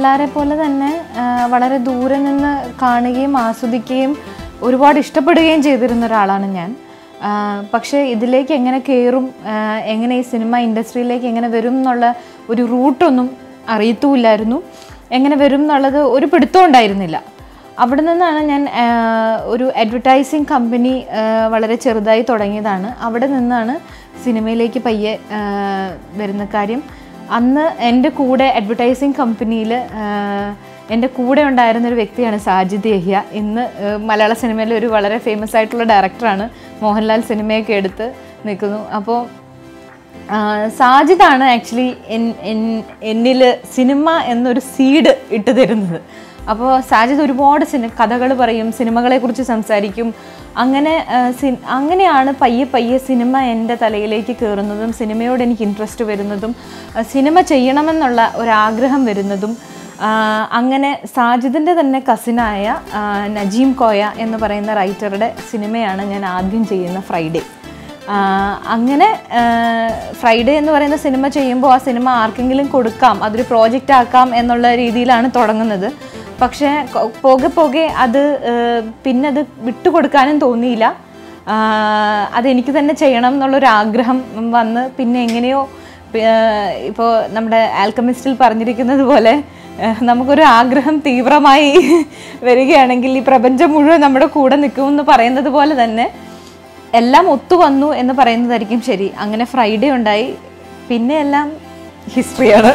എല്ലാരെ പോലെ തന്നെ ആ, വളരെ ദൂരെ നിന്ന് കാണുകയും ആസ്വദിക്കുകയും ഒരുപാട് ഇഷ്ടപ്പെടുകയും ചെയ്തിരുന്ന ഒരാളാണ് ഞാൻ ആ, പക്ഷേ ഇതിലേക്ക് എങ്ങനെ കയറും ആ, എങ്ങനെ ഈ സിനിമ ഇൻഡസ്ട്രിയിലേക്ക് എങ്ങനെ വരും എന്നുള്ള ഒരു റൂട്ടൊന്നും അറിയത്തുമില്ലായിരുന്നു എങ്ങനെ വരും എന്നുള്ളത് ഒരു പിടുത്തവും ഉണ്ടായിരുന്നില്ല അവിടെ നിന്നാണ് ഞാൻ ആ, ഒരു അഡ്വർടൈസിങ് കമ്പനി ആ, വളരെ ചെറുതായി തുടങ്ങിയതാണ് അവിടെ നിന്നാണ് സിനിമയിലേക്ക് പയ്യെ ആ, വരുന്ന കാര്യം അന്ന് എൻ്റെ കൂടെ അഡ്വർടൈസിങ് കമ്പനിയിൽ എൻ്റെ കൂടെ ഉണ്ടായിരുന്ന ഒരു വ്യക്തിയാണ് സാജിദ് യഹ്യ ഇന്ന് ആ, മലയാള സിനിമയിലെ ഒരു വളരെ ഫേമസ് ആയിട്ടുള്ള ഡയറക്ടറാണ് മോഹൻലാൽ സിനിമയൊക്കെ എടുത്ത് നിൽക്കുന്നു അപ്പോൾ ആ, സാജിദാണ് ആക്ച്വലി എന്നിൽ സിനിമ എന്നൊരു സീഡ് ഇട്ട് തരുന്നത് അപ്പോൾ സാജിദ് ഒരുപാട് സിനി കഥകൾ പറയും സിനിമകളെക്കുറിച്ച് സംസാരിക്കും അങ്ങനെ ആ, സി- അങ്ങനെയാണ് പയ്യെ പയ്യെ സിനിമ എൻ്റെ തലയിലേക്ക് കയറുന്നതും സിനിമയോട് എനിക്ക് ഇൻട്രസ്റ്റ് വരുന്നതും ആ, സിനിമ ചെയ്യണമെന്നുള്ള ഒരാഗ്രഹം വരുന്നതും ആ, അങ്ങനെ സാജിദിൻ്റെ തന്നെ കസിനായ ആ, നജീം കോയ എന്ന് പറയുന്ന റൈറ്ററുടെ സിനിമയാണ് ഞാൻ ആദ്യം ചെയ്യുന്ന ഫ്രൈഡേ ആ, അങ്ങനെ ഫ്രൈഡേ എന്ന് പറയുന്ന സിനിമ ചെയ്യുമ്പോൾ ആ സിനിമ ആർക്കെങ്കിലും കൊടുക്കാം അതൊരു പ്രോജക്റ്റ് ആക്കാം എന്നുള്ള രീതിയിലാണ് തുടങ്ങുന്നത് പക്ഷേ കൊ- പോകെ പോകെ അത് ആ, പിന്നെ അത് വിട്ടുകൊടുക്കാനും തോന്നിയില്ല ആ, അതെനിക്ക് തന്നെ ചെയ്യണം എന്നുള്ളൊരു ആഗ്രഹം വന്ന് പിന്നെ എങ്ങനെയോ ഇപ്പോൾ നമ്മുടെ ആൽക്കമിസ്റ്റിൽ പറഞ്ഞിരിക്കുന്നത് പോലെ ആ, നമുക്കൊരു ആഗ്രഹം തീവ്രമായി വരികയാണെങ്കിൽ ഈ പ്രപഞ്ചം മുഴുവൻ നമ്മുടെ കൂടെ നിൽക്കുമെന്ന് പറയുന്നത് പോലെ തന്നെ എല്ലാം ഒത്തു വന്നു എന്ന് പറയുന്നതായിരിക്കും ശരി അങ്ങനെ ഫ്രൈഡേ ഉണ്ടായി പിന്നെ എല്ലാം ഹിസ്റ്ററിയാണ്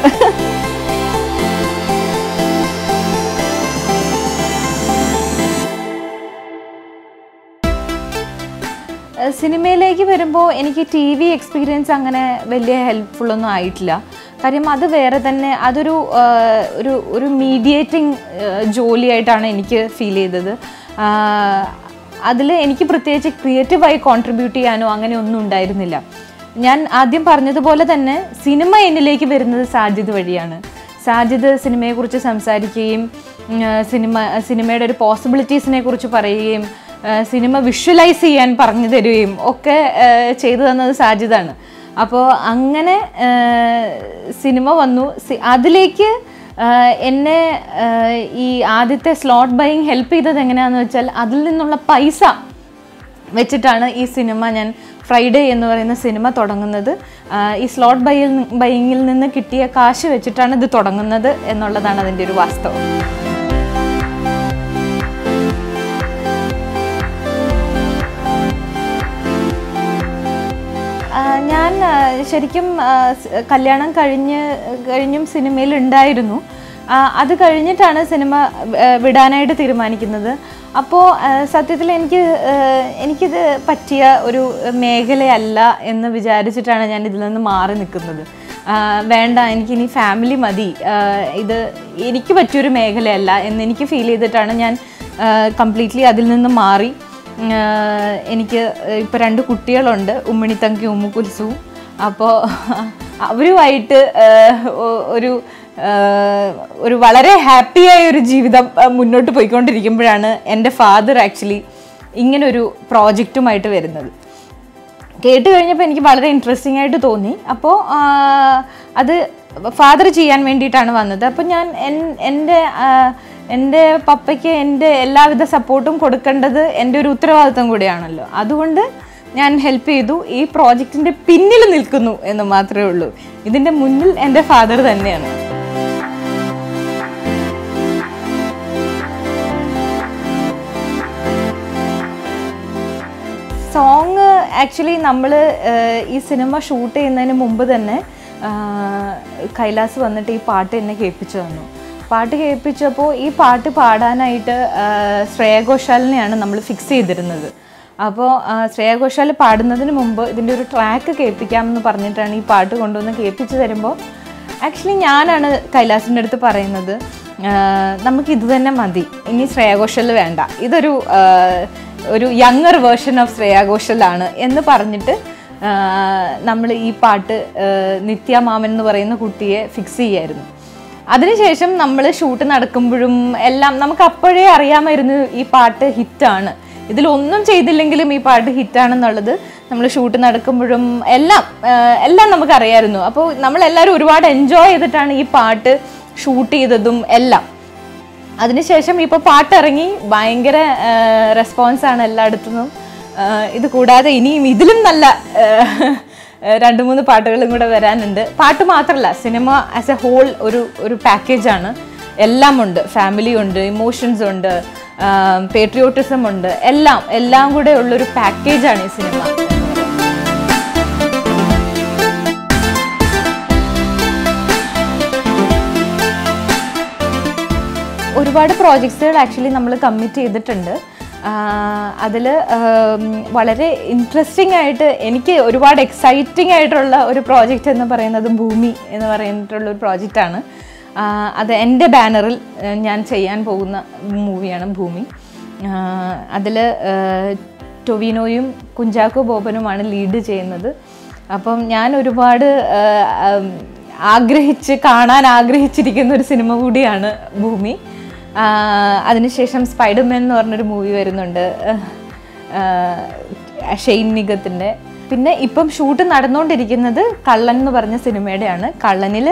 ഏഹ് സിനിമയിലേക്ക് വരുമ്പോൾ എനിക്ക് ടി വി എക്സ്പീരിയൻസ് അങ്ങനെ വലിയ ഹെൽപ്ഫുള്ളൊന്നും ആയിട്ടില്ല കാര്യം അത് വേറെ തന്നെ അതൊരു ഏഹ് ഒരു ഒരു മീഡിയേറ്റിംഗ് ജോലിയായിട്ടാണ് എനിക്ക് ഫീൽ ചെയ്തത് അതിൽ എനിക്ക് പ്രത്യേകിച്ച് ക്രിയേറ്റീവായി കോൺട്രിബ്യൂട്ട് ചെയ്യാനോ അങ്ങനെ ഒന്നും ഉണ്ടായിരുന്നില്ല ഞാൻ ആദ്യം പറഞ്ഞതുപോലെ തന്നെ സിനിമ എന്നിലേക്ക് വരുന്നത് സാജിദ് വഴിയാണ് സാജിദ് സിനിമയെക്കുറിച്ച് സംസാരിക്കുകയും ഉം, ആ, സിനിമ സിനിമയുടെ ഒരു പോസിബിലിറ്റീസിനെ കുറിച്ച് പറയുകയും ആ, സിനിമ വിഷ്വലൈസ് ചെയ്യാൻ പറഞ്ഞു തരികയും ഒക്കെ ആ, ചെയ്തു തന്നത് സാജിദാണ് അപ്പോൾ അങ്ങനെ ആ, സിനിമ വന്നു സി- അതിലേക്ക് ആ, എന്നെ ആ, ഈ ആദ്യത്തെ സ്ലോട്ട് ബൈയിങ് ഹെൽപ്പ് ചെയ്തത് എങ്ങനെയാണെന്ന് വെച്ചാൽ അതിൽ നിന്നുള്ള പൈസ വെച്ചിട്ടാണ് ഈ സിനിമ ഞാൻ ഫ്രൈഡേ എന്ന് പറയുന്ന സിനിമ തുടങ്ങുന്നത് ആ, ഈ സ്ലോട്ട് ബൈയിൽ ബൈയിങ്ങിൽ നിന്ന് കിട്ടിയ കാശ് വെച്ചിട്ടാണ് ഇത് തുടങ്ങുന്നത് എന്നുള്ളതാണ് അതിൻ്റെ ഒരു വാസ്തവം ആ, ഞാൻ ആ, ശരിക്കും ആ, സ്- കല്യാണം കഴിഞ്ഞ് കഴിഞ്ഞും സിനിമയിൽ ഉണ്ടായിരുന്നു ആ, അത് കഴിഞ്ഞിട്ടാണ് സിനിമ ആ, വിടാനായിട്ട് തീരുമാനിക്കുന്നത് അപ്പോൾ സത്യത്തിൽ എനിക്ക് ആ, എനിക്കിത് പറ്റിയ ഒരു മേഖലയല്ല എന്ന് വിചാരിച്ചിട്ടാണ് ഞാൻ ഇതിൽ നിന്ന് മാറി നിൽക്കുന്നത് ആ, വേണ്ട എനിക്കിനി ഫാമിലി മതി ആ, ഇത് എനിക്ക് പറ്റിയൊരു മേഖലയല്ല എന്ന് എനിക്ക് ഫീൽ ചെയ്തിട്ടാണ് ഞാൻ കംപ്ലീറ്റ്ലി അതിൽ നിന്ന് മാറി ആഹ് എനിക്ക് ഇപ്പോൾ രണ്ട് കുട്ടികളുണ്ട് ഉമ്മിണിത്തങ്കി ഉമ്മു കുൽസുവും അപ്പോൾ അവരുമായിട്ട് ആഹ് ഒ- ഒരു ആഹ് ഒരു വളരെ ഹാപ്പിയായ ഒരു ജീവിതം ആഹ് മുന്നോട്ട് പോയിക്കൊണ്ടിരിക്കുമ്പോഴാണ് എൻ്റെ ഫാദർ ആക്ച്വലി ഇങ്ങനൊരു പ്രോജക്റ്റുമായിട്ട് വരുന്നത് കേട്ട് കഴിഞ്ഞപ്പോൾ എനിക്ക് വളരെ ഇൻട്രസ്റ്റിംഗ് ആയിട്ട് തോന്നി അപ്പോൾ അത് ഫാദർ ചെയ്യാൻ വേണ്ടിയിട്ടാണ് വന്നത് അപ്പോൾ ഞാൻ എൻ- എൻ്റെ ആ, എൻ്റെ പപ്പയ്ക്ക് എൻ്റെ എല്ലാവിധ സപ്പോർട്ടും കൊടുക്കേണ്ടത് എൻ്റെ ഒരു ഉത്തരവാദിത്വം കൂടിയാണല്ലോ അതുകൊണ്ട് ഞാൻ ഹെൽപ്പ് ചെയ്തു ഈ പ്രോജക്റ്റിൻ്റെ പിന്നിൽ നിൽക്കുന്നു എന്ന് മാത്രമേ ഉള്ളൂ ഇതിൻ്റെ മുന്നിൽ എൻ്റെ ഫാദർ തന്നെയാണ് സോങ് ആക്ച്വലി നമ്മൾ ഈ സിനിമ ഷൂട്ട് ചെയ്യുന്നതിന് മുമ്പ് തന്നെ ആ, കൈലാസ് വന്നിട്ട് ഈ പാട്ട് എന്നെ കേൾപ്പിച്ചു തന്നു പാട്ട് കേൾപ്പിച്ചപ്പോൾ ഈ പാട്ട് പാടാനായിട്ട് ആ, ശ്രേയ ഘോഷാലിനെയാണ് നമ്മൾ ഫിക്സ് ചെയ്തിരുന്നത് അപ്പോൾ ശ്രേയ ഘോഷാൽ പാടുന്നതിന് മുമ്പ് ഇതിൻ്റെ ഒരു ട്രാക്ക് കേൾപ്പിക്കാമെന്ന് പറഞ്ഞിട്ടാണ് ഈ പാട്ട് കൊണ്ടുവന്ന് കേൾപ്പിച്ച് തരുമ്പോൾ ആക്ച്വലി ഞാനാണ് കൈലാസിൻ്റെ അടുത്ത് പറയുന്നത് ആഹ് നമുക്ക് ഇത് തന്നെ മതി ഇനി ശ്രേയ ഘോഷൽ വേണ്ട ഇതൊരു ആഹ് ഒരു യങ്ങർ വേർഷൻ ഓഫ് ശ്രേയ ഘോഷലാണ് എന്ന് പറഞ്ഞിട്ട് നമ്മൾ ഈ പാട്ട് ആഹ് നിത്യ മാമൻ എന്ന് പറയുന്ന കുട്ടിയെ ഫിക്സ് ചെയ്യായിരുന്നു അതിനുശേഷം നമ്മൾ ഷൂട്ട് നടക്കുമ്പോഴും എല്ലാം നമുക്ക് അപ്പോഴേ അറിയാമായിരുന്നു ഈ പാട്ട് ഹിറ്റാണ് ഇതിലൊന്നും ചെയ്തില്ലെങ്കിലും ഈ പാട്ട് ഹിറ്റാണെന്നുള്ളത് നമ്മൾ ഷൂട്ട് നടക്കുമ്പോഴും എല്ലാം ആഹ് എല്ലാം നമുക്കറിയായിരുന്നു അപ്പോൾ നമ്മളെല്ലാവരും ഒരുപാട് എൻജോയ് ചെയ്തിട്ടാണ് ഈ പാട്ട് ഷൂട്ട് ചെയ്തതും എല്ലാം അതിനുശേഷം ഇപ്പോൾ പാട്ടിറങ്ങി ഭയങ്കര റെസ്പോൺസ് ആണ് എല്ലായിടത്തുനിന്നും ആ, ഇത് കൂടാതെ ഇനിയും ഇതിലും നല്ല ആ, രണ്ട് മൂന്ന് പാട്ടുകളും കൂടെ വരാനുണ്ട് പാട്ട് മാത്രമല്ല സിനിമ ആസ് എ ഹോൾ ഒരു ഒരു പാക്കേജാണ് എല്ലാം ഉണ്ട് ഫാമിലി ഉണ്ട് ഇമോഷൻസ് ഉണ്ട് പേട്രിയോട്ടിസം ഉണ്ട് എല്ലാം എല്ലാം കൂടെ ഉള്ളൊരു പാക്കേജാണ് ഈ സിനിമ ഒരുപാട് പ്രോജക്ട്സുകൾ ആക്ച്വലി നമ്മൾ കമ്മിറ്റ് ചെയ്തിട്ടുണ്ട് അതിൽ വളരെ ഇൻട്രസ്റ്റിംഗ് ആയിട്ട് എനിക്ക് ഒരുപാട് എക്സൈറ്റിംഗ് ആയിട്ടുള്ള ഒരു പ്രോജക്റ്റ് എന്ന് പറയുന്നത് ഭൂമി എന്ന് പറഞ്ഞിട്ടുള്ള ഒരു പ്രോജക്റ്റാണ് അത് എൻ്റെ ബാനറിൽ ഞാൻ ചെയ്യാൻ പോകുന്ന മൂവിയാണ് ഭൂമി അതിൽ ടൊവിനോയും കുഞ്ചാക്കോ ബോബനുമാണ് ലീഡ് ചെയ്യുന്നത് അപ്പം ഞാൻ ഒരുപാട് ആ, ഉം, ആഗ്രഹിച്ച് കാണാൻ ആഗ്രഹിച്ചിരിക്കുന്ന ഒരു സിനിമ കൂടിയാണ് ഭൂമി ആ, അതിനുശേഷം സ്പൈഡർമാൻ എന്ന് പറഞ്ഞൊരു മൂവി വരുന്നുണ്ട് ആ, ഷെയ്ൻ നിഗത്തിൻ്റെ പിന്നെ ഇപ്പം ഷൂട്ട് നടന്നുകൊണ്ടിരിക്കുന്നത് കള്ളൻ എന്ന് പറഞ്ഞ സിനിമയുടെയാണ് കള്ളനിൽ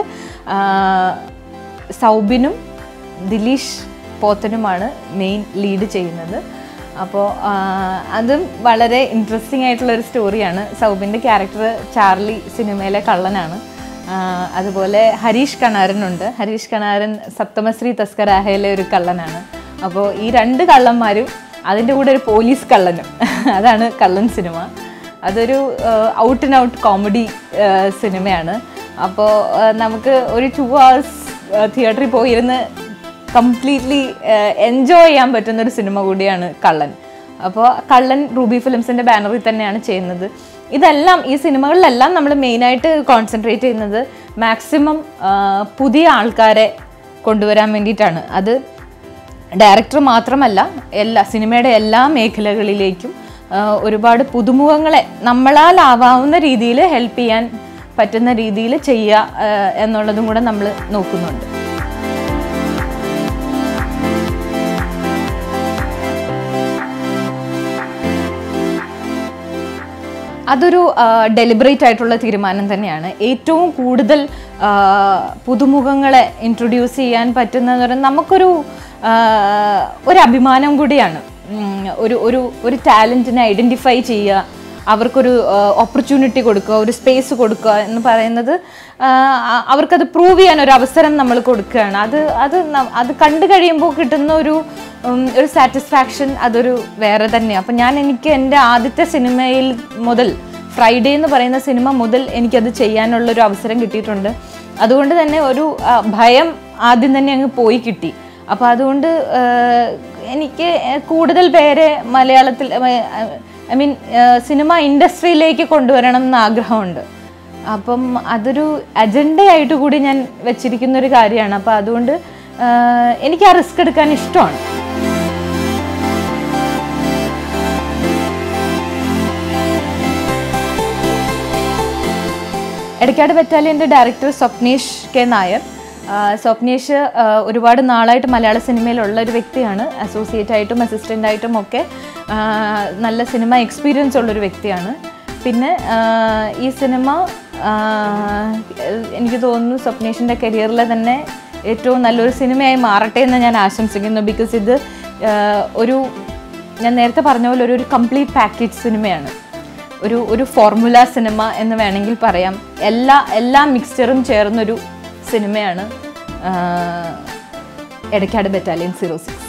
സൗബിനും ദിലീഷ് പോത്തനുമാണ് മെയിൻ ലീഡ് ചെയ്യുന്നത് അപ്പോൾ അതും വളരെ ഇൻട്രസ്റ്റിംഗ് ആയിട്ടുള്ള ഒരു സ്റ്റോറിയാണ് സൗബിൻ്റെ ക്യാരക്ടർ ചാർലി സിനിമയിലെ കള്ളനാണ് ആ, അതുപോലെ ഹരീഷ് കണാരനുണ്ട് ഹരീഷ് കണാരൻ സപ്തമശ്രീ തസ്കരാഹയിലെ ഒരു കള്ളനാണ് അപ്പോൾ ഈ രണ്ട് കള്ളന്മാരും അതിൻ്റെ കൂടെ ഒരു പോലീസ് കള്ളനും അതാണ് കള്ളൻ സിനിമ അതൊരു ഔട്ട് ആൻഡ് ഔട്ട് കോമഡി സിനിമയാണ് അപ്പോൾ നമുക്ക് ഒരു ടു hours തിയേറ്ററിൽ പോയിരുന്ന് കംപ്ലീറ്റ്ലി എൻജോയ് ചെയ്യാൻ പറ്റുന്ന ഒരു സിനിമ കൂടിയാണ് കള്ളൻ അപ്പോൾ കള്ളൻ റൂബി ഫിലിംസിൻ്റെ ബാനറിൽ തന്നെയാണ് ചെയ്യുന്നത് ഇതെല്ലാം ഈ സിനിമകളിലെല്ലാം നമ്മൾ മെയിനായിട്ട് കോൺസെൻട്രേറ്റ് ചെയ്യുന്നത് മാക്സിമം പുതിയ ആൾക്കാരെ കൊണ്ടുവരാൻ വേണ്ടിയിട്ടാണ് അത് ഡയറക്ടർ മാത്രമല്ല എല്ലാ സിനിമയുടെ എല്ലാ മേഖലകളിലേക്കും ആ, ഒരുപാട് പുതുമുഖങ്ങളെ നമ്മളാലാവാവുന്ന രീതിയിൽ ഹെൽപ്പ് ചെയ്യാൻ പറ്റുന്ന രീതിയിൽ ചെയ്യുക ആ, എന്നുള്ളതും കൂടെ നമ്മൾ നോക്കുന്നുണ്ട് അതൊരു ഡെലിബറേറ്റ് ആയിട്ടുള്ള തീരുമാനം തന്നെയാണ് ഏറ്റവും കൂടുതൽ ആ, പുതുമുഖങ്ങളെ ഇൻട്രൊഡ്യൂസ് ചെയ്യാൻ പറ്റുന്നതെന്ന് പറയുന്നത് നമുക്കൊരു ആ, ഒരു അഭിമാനം കൂടിയാണ് ഉം, ഒരു ഒരു ഒരു ടാലൻറ്റിനെ ഐഡൻറ്റിഫൈ ചെയ്യുക അവർക്കൊരു ഓപ്പർച്യൂണിറ്റി കൊടുക്കുക ഒരു സ്പേസ് കൊടുക്കുക എന്ന് പറയുന്നത് ആ, അ- അവർക്കത് പ്രൂവ് ചെയ്യാൻ ഒരു അവസരം നമ്മൾ കൊടുക്കുകയാണ് അത് അത് ന- അത് കണ്ടു കഴിയുമ്പോൾ കിട്ടുന്ന ഒരു ഉം, ഒരു സാറ്റിസ്ഫാക്ഷൻ അതൊരു വേറെ തന്നെയാണ് അപ്പം ഞാൻ എനിക്ക് എൻ്റെ ആദ്യത്തെ സിനിമയിൽ മുതൽ ഫ്രൈഡേ എന്ന് പറയുന്ന സിനിമ മുതൽ എനിക്കത് ചെയ്യാനുള്ള ഒരു അവസരം കിട്ടിയിട്ടുണ്ട് അതുകൊണ്ട് തന്നെ ഒരു ആ, ഭയം ആദ്യം തന്നെ അങ്ങ് പോയി കിട്ടി അപ്പോൾ അതുകൊണ്ട് ആ, എനിക്ക് കൂടുതൽ പേരെ മലയാളത്തിൽ ഐ മീൻ സിനിമ ഇൻഡസ്ട്രിയിലേക്ക് കൊണ്ടുവരണം എന്ന് ആഗ്രഹമുണ്ട് അപ്പം അതൊരു അജണ്ടയായിട്ട് കൂടി ഞാൻ വെച്ചിരിക്കുന്ന ഒരു കാര്യമാണ് അപ്പോൾ അതുകൊണ്ട് ആ, എനിക്ക് ആ റിസ്ക് എടുക്കാൻ ഇഷ്ടമാണ് എടക്കാട് ബറ്റാലിയൻ്റെ ഡയറക്ടർ സ്വപ്നേഷ് കെ നായർ ആ, സ്വപ്നേഷ് ആ, ഒരുപാട് നാളായിട്ട് മലയാള സിനിമയിലുള്ള ഒരു വ്യക്തിയാണ് അസോസിയേറ്റ് ആയിട്ടും അസിസ്റ്റൻ്റ് ആയിട്ടും ഒക്കെ ആ, നല്ല സിനിമ എക്സ്പീരിയൻസ് ഉള്ളൊരു വ്യക്തിയാണ് പിന്നെ ആ, ഈ സിനിമ ആ, എനിക്ക് തോന്നുന്നു സ്വപ്നേഷിൻ്റെ കരിയറിലെ തന്നെ ഏറ്റവും നല്ലൊരു സിനിമയായി മാറട്ടെ എന്ന് ഞാൻ ആശംസിക്കുന്നു ബിക്കോസ് ഇത് ആ, ഒരു ഞാൻ നേരത്തെ പറഞ്ഞ പോലെ ഒരു ഒരു കംപ്ലീറ്റ് പാക്കേജ് സിനിമയാണ് ഒരു ഒരു ഫോർമുല സിനിമ എന്ന് വേണമെങ്കിൽ പറയാം എല്ലാ എല്ലാ മിക്സ്ചറും ചേർന്നൊരു സിനിമയാണ് ആ, എടക്കാട് ബറ്റാലിയൻ സീറോ സിക്സ്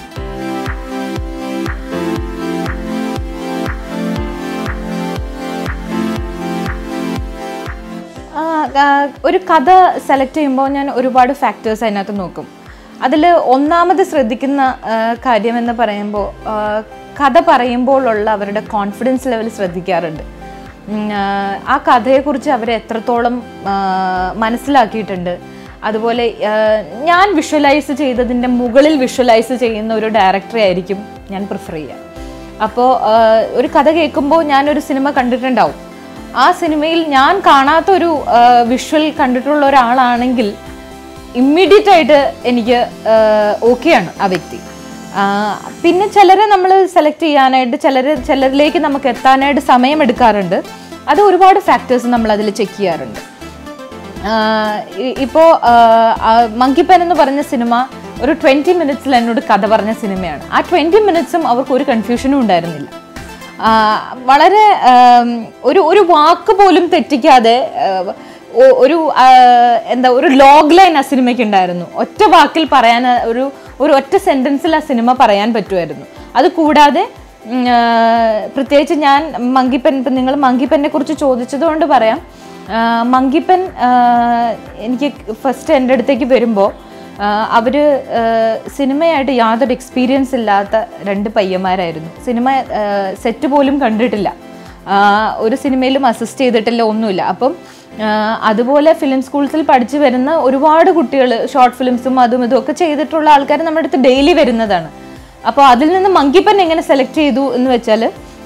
ആ, ആ, ഒരു കഥ സെലക്ട് ചെയ്യുമ്പോൾ ഞാൻ ഒരുപാട് ഫാക്ടേഴ്സ് അതിനകത്ത് നോക്കും അതിൽ ഒന്നാമത് ശ്രദ്ധിക്കുന്ന ആ, കാര്യം എന്ന് പറയുമ്പോൾ ആ, കഥ പറയുമ്പോഴുള്ള അവരുടെ കോൺഫിഡൻസ് ലെവൽ ശ്രദ്ധിക്കാറുണ്ട് ഉം, ആ, ആ കഥയെക്കുറിച്ച് അവർ എത്രത്തോളം ആ, മനസ്സിലാക്കിയിട്ടുണ്ട് അതുപോലെ ആ, ഞാൻ വിഷ്വലൈസ് ചെയ്തതിൻ്റെ മുകളിൽ വിഷ്വലൈസ് ചെയ്യുന്ന ഒരു ഡയറക്ടറെ ആയിരിക്കും ഞാൻ പ്രിഫർ ചെയ്യുക അപ്പോൾ ഒരു കഥ കേൾക്കുമ്പോൾ ഞാനൊരു സിനിമ കണ്ടിട്ടുണ്ടാവും ആ സിനിമയിൽ ഞാൻ കാണാത്തൊരു വിഷ്വൽ കണ്ടിട്ടുള്ള ഒരാളാണെങ്കിൽ ഇമ്മീഡിയറ്റ് ആയിട്ട് എനിക്ക് ഓക്കെയാണ് ആ വ്യക്തി ആ, പിന്നെ ചിലരെ നമ്മൾ സെലക്ട് ചെയ്യാനായിട്ട് ചിലർ ചിലരിലേക്ക് നമുക്ക് എത്താനായിട്ട് സമയമെടുക്കാറുണ്ട് അത് ഒരുപാട് ഫാക്ടേഴ്സ് നമ്മൾ അതിൽ ചെക്ക് ചെയ്യാറുണ്ട് ഇപ്പോൾ മങ്കിപ്പൻ എന്ന് പറഞ്ഞ സിനിമ ഒരു ട്വൻറ്റി മിനിറ്റ്സിൽ എന്നോട് കഥ പറഞ്ഞ സിനിമയാണ് ആ ട്വൻറ്റി മിനിറ്റ്സും അവർക്ക് ഒരു കൺഫ്യൂഷനും ഉണ്ടായിരുന്നില്ല ആ, വളരെ ആം, ഒരു ഒരു വാക്ക് പോലും തെറ്റിക്കാതെ ആ, ഒ- ഒരു ആ, എന്താ ഒരു ലോഗ് ലൈൻ ആ സിനിമയ്ക്ക് ഉണ്ടായിരുന്നു ഒറ്റ വാക്കിൽ പറയാൻ ഒരു ഒരു ഒറ്റ സെന്റൻസിൽ ആ സിനിമ പറയാൻ പറ്റുമായിരുന്നു അത് കൂടാതെ ഉം, ആ, പ്രത്യേകിച്ച് ഞാൻ മങ്കിപ്പൻ ഇപ്പം നിങ്ങൾ മങ്കിപ്പനെ കുറിച്ച് ചോദിച്ചതുകൊണ്ട് പറയാം ആ, മങ്കിപ്പൻ ആ, എനിക്ക് ഫസ്റ്റ് എൻ്റെ അടുത്തേക്ക് വരുമ്പോൾ അവർ സിനിമയായിട്ട് യാതൊരു എക്സ്പീരിയൻസ് ഇല്ലാത്ത രണ്ട് പയ്യന്മാരായിരുന്നു സിനിമ സെറ്റ് പോലും കണ്ടിട്ടില്ല ആ, ഒരു സിനിമയിലും അസിസ്റ്റ് ചെയ്തിട്ടില്ല ഒന്നുമില്ല അപ്പം ആ, അതുപോലെ ഫിലിം സ്കൂൾസിൽ പഠിച്ചു വരുന്ന ഒരുപാട് കുട്ടികൾ ഷോർട്ട് ഫിലിംസും അതും ഇതും ഒക്കെ ചെയ്തിട്ടുള്ള ആൾക്കാർ നമ്മുടെ അടുത്ത് ഡെയിലി വരുന്നതാണ് അപ്പോൾ അതിൽ നിന്ന് മങ്കിപ്പൻ എങ്ങനെ സെലക്ട് ചെയ്തു എന്ന് വെച്ചാൽ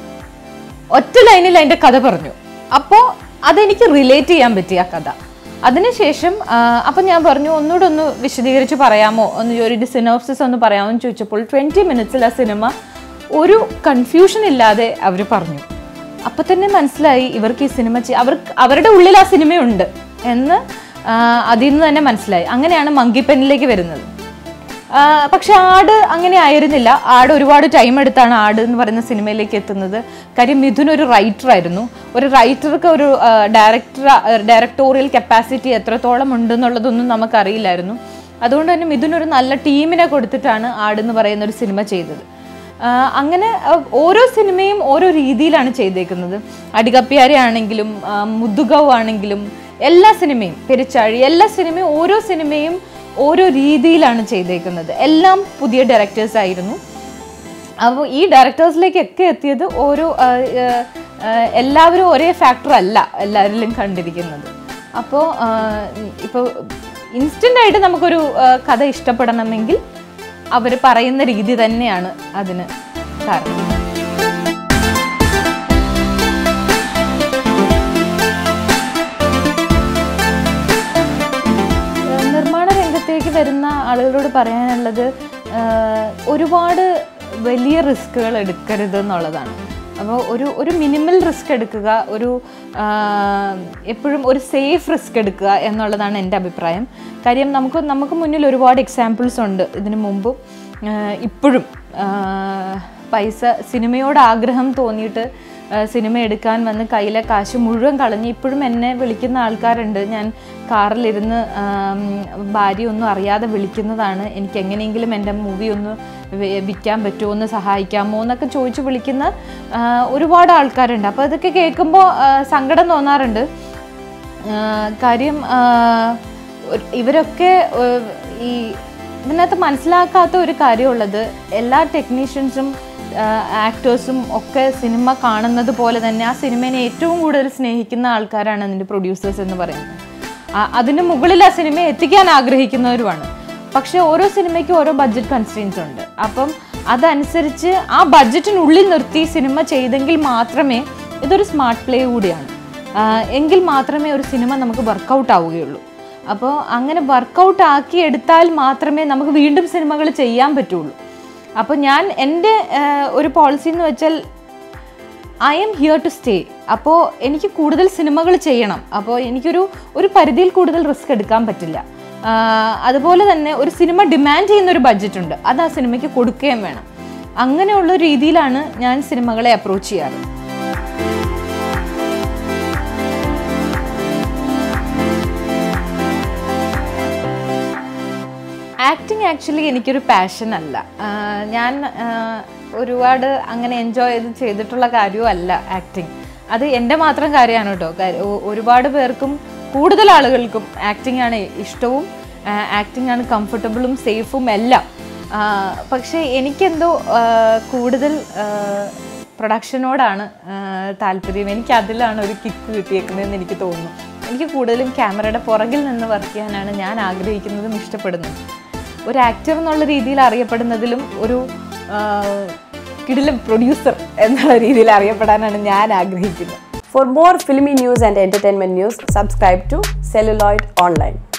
ഒറ്റ ലൈനിൽ അതിൻ്റെ കഥ പറഞ്ഞു അപ്പോൾ അതെനിക്ക് റിലേറ്റ് ചെയ്യാൻ പറ്റി ആ കഥ അതിനുശേഷം ആ, അപ്പം ഞാൻ പറഞ്ഞു ഒന്നുകൂടെ ഒന്ന് വിശദീകരിച്ച് പറയാമോ ഒന്ന് ഒരു സിനോപ്സിസ് ഒന്ന് പറയാമോ എന്ന് ചോദിച്ചപ്പോൾ ട്വൻറ്റി മിനിറ്റ്സിൽ ആ സിനിമ ഒരു കൺഫ്യൂഷൻ ഇല്ലാതെ അവർ പറഞ്ഞു അപ്പം തന്നെ മനസ്സിലായി ഇവർക്ക് ഈ സിനിമ ചെയ്- അവർക്ക് അവരുടെ ഉള്ളിൽ ആ സിനിമയുണ്ട് എന്ന് ആ, അതിൽ നിന്ന് തന്നെ മനസ്സിലായി അങ്ങനെയാണ് മങ്കിപ്പെന്നിലേക്ക് വരുന്നത് ആ, പക്ഷെ ആട് അങ്ങനെ ആയിരുന്നില്ല ആട് ഒരുപാട് ടൈം എടുത്താണ് ആട് എന്ന് പറയുന്ന സിനിമയിലേക്ക് എത്തുന്നത് കാര്യം മിഥുൻ ഒരു റൈറ്റർ ആയിരുന്നു ഒരു റൈറ്റർക്ക് ഒരു ഡയറക്ടർ ഡയറക്ടോറിയൽ കപ്പാസിറ്റി എത്രത്തോളം ഉണ്ടെന്നുള്ളതൊന്നും നമുക്കറിയില്ലായിരുന്നു അതുകൊണ്ട് തന്നെ മിഥുൻ ഒരു നല്ല ടീമിനെ കൊടുത്തിട്ടാണ് ആട് എന്ന് പറയുന്ന ഒരു സിനിമ ചെയ്തത് ആ, അങ്ങനെ ആ, ഓരോ സിനിമയും ഓരോ രീതിയിലാണ് ചെയ്തേക്കുന്നത് അടികപ്പിയാരെ ആണെങ്കിലും ആ, മുതുകവ് ആണെങ്കിലും എല്ലാ സിനിമയും പെരിച്ചാഴി എല്ലാ സിനിമയും ഓരോ സിനിമയും ഓരോ രീതിയിലാണ് ചെയ്തേക്കുന്നത് എല്ലാം പുതിയ ഡയറക്ടേഴ്സ് ആയിരുന്നു അപ്പോൾ ഈ ഡയറക്ടേഴ്സിലേക്കൊക്കെ എത്തിയത് ഓരോ ആ, ആ, ആ, എല്ലാവരും ഒരേ ഫാക്ടർ അല്ല എല്ലാവരിലും കണ്ടിരിക്കുന്നത് അപ്പോൾ ഇപ്പോൾ ഇൻസ്റ്റൻ്റ് ആയിട്ട് നമുക്കൊരു ആ, കഥ ഇഷ്ടപ്പെടണമെങ്കിൽ അവർ പറയുന്ന രീതി തന്നെയാണ് അതിന് കാരണം ഏഹ് നിർമ്മാണ രംഗത്തേക്ക് വരുന്ന ആളുകളോട് പറയാനുള്ളത് ഏഹ് ഒരുപാട് വലിയ റിസ്കുകൾ എടുക്കരുത് എന്നുള്ളതാണ് അപ്പോൾ ഒരു ഒരു മിനിമൽ റിസ്ക് എടുക്കുക ഒരു ആഹ് എപ്പോഴും ഒരു സേഫ് റിസ്ക് എടുക്കുക എന്നുള്ളതാണ് എൻ്റെ അഭിപ്രായം കാര്യം നമുക്ക് നമുക്ക് മുന്നിൽ ഒരുപാട് എക്സാമ്പിൾസ് ഉണ്ട് ഇതിനു മുമ്പും ആഹ് ഇപ്പോഴും ആഹ് പൈസ സിനിമയോട് ആഗ്രഹം തോന്നിയിട്ട് ആ, സിനിമ എടുക്കാൻ വന്ന് കയ്യിലെ കാശ് മുഴുവൻ കളഞ്ഞ് ഇപ്പോഴും എന്നെ വിളിക്കുന്ന ആൾക്കാരുണ്ട് ഞാൻ കാറിലിരുന്ന് ആം, ഭാര്യ ഒന്നും അറിയാതെ വിളിക്കുന്നതാണ് എനിക്ക് എങ്ങനെയെങ്കിലും എൻ്റെ മൂവി ഒന്ന് വി- വിൽക്കാൻ പറ്റുമോ ഒന്ന് സഹായിക്കാമോ എന്നൊക്കെ ചോദിച്ച് വിളിക്കുന്ന ആ, ഒരുപാട് ആൾക്കാരുണ്ട് അപ്പോൾ അതൊക്കെ കേൾക്കുമ്പോൾ സങ്കടം തോന്നാറുണ്ട് ആ, കാര്യം ആ, ഒരു- ഇവരൊക്കെ ഏഹ്, ഈ ഇതിനകത്ത് മനസ്സിലാക്കാത്ത ഒരു കാര്യമുള്ളത് എല്ലാ ടെക്നീഷ്യൻസും ആക്ടേഴ്സും ഒക്കെ സിനിമ കാണുന്നത് പോലെ തന്നെ ആ സിനിമയെ ഏറ്റവും കൂടുതൽ സ്നേഹിക്കുന്ന ആൾക്കാരാണ് അതിൻ്റെ പ്രൊഡ്യൂസേഴ്സ് എന്ന് പറയുന്നത് ആ- അതിന് മുകളിൽ ആ സിനിമയെ എത്തിക്കാൻ ആഗ്രഹിക്കുന്നവരുമാണ് പക്ഷെ ഓരോ സിനിമയ്ക്കും ഓരോ ബഡ്ജറ്റ് കൺസ്ട്രെയിൻസ് ഉണ്ട് അപ്പം അതനുസരിച്ച് ആ ബഡ്ജറ്റിനുള്ളിൽ നിർത്തി സിനിമ ചെയ്തെങ്കിൽ മാത്രമേ ഇതൊരു സ്മാർട്ട് പ്ലേ കൂടിയാണ് ആ, എങ്കിൽ മാത്രമേ ഒരു സിനിമ നമുക്ക് വർക്കൗട്ട് ആവുകയുള്ളൂ അപ്പോൾ അങ്ങനെ വർക്കൗട്ട് ആക്കി എടുത്താൽ മാത്രമേ നമുക്ക് വീണ്ടും സിനിമകൾ ചെയ്യാൻ പറ്റുള്ളൂ അപ്പോൾ ഞാൻ എൻ്റെ ആ, ഒരു പോളിസി എന്ന് വെച്ചാൽ I'm here to stay അപ്പോൾ എനിക്ക് കൂടുതൽ സിനിമകൾ ചെയ്യണം അപ്പോൾ എനിക്കൊരു ഒരു പരിധിയിൽ കൂടുതൽ റിസ്ക് എടുക്കാൻ പറ്റില്ല ആ, അതുപോലെ തന്നെ ഒരു സിനിമ ഡിമാൻഡ് ചെയ്യുന്ന ഒരു ബഡ്ജറ്റ് ഉണ്ട് അത് ആ സിനിമയ്ക്ക് കൊടുക്കുകയും വേണം അങ്ങനെയുള്ള ഒരു രീതിയിലാണ് ഞാൻ സിനിമകളെ അപ്രോച്ച് ചെയ്യാറ് ആക്ടിങ് ആക്ച്വലി എനിക്കൊരു പാഷൻ അല്ല ആഹ് ഞാൻ ആഹ് ഒരുപാട് അങ്ങനെ എൻജോയ് ചെയ്ത് ചെയ്തിട്ടുള്ള കാര്യവും അല്ല ആക്ടിങ് അത് എൻ്റെ മാത്രം കാര്യമാണ് കേട്ടോ കാര്യം ഒ- ഒരുപാട് പേർക്കും കൂടുതൽ ആളുകൾക്കും ആക്ടിങ് ആണ് ഇഷ്ടവും ആക്ടിങ് ആണ് കംഫർട്ടബിളും സേഫും എല്ലാം ആഹ് പക്ഷേ എനിക്കെന്തോ ആഹ് കൂടുതൽ പ്രൊഡക്ഷനോടാണ് താല്പര്യം എനിക്ക് അതിലാണ് ഒരു കിക്ക് കിട്ടിയേക്കുന്നതെന്ന് എനിക്ക് തോന്നുന്നു എനിക്ക് കൂടുതലും ക്യാമറയുടെ പുറകിൽ നിന്ന് വർക്ക് ചെയ്യാനാണ് ഞാൻ ആഗ്രഹിക്കുന്നതും ഇഷ്ടപ്പെടുന്നതും ഒരു ആക്ടർ എന്നുള്ള രീതിയിൽ അറിയപ്പെടുന്നതിലും ഒരു കിടിലം പ്രൊഡ്യൂസർ എന്നുള്ള രീതിയിൽ അറിയപ്പെടാനാണ് ഞാൻ ആഗ്രഹിക്കുന്നത് For more filmy news and entertainment news, subscribe to Celluloid Online.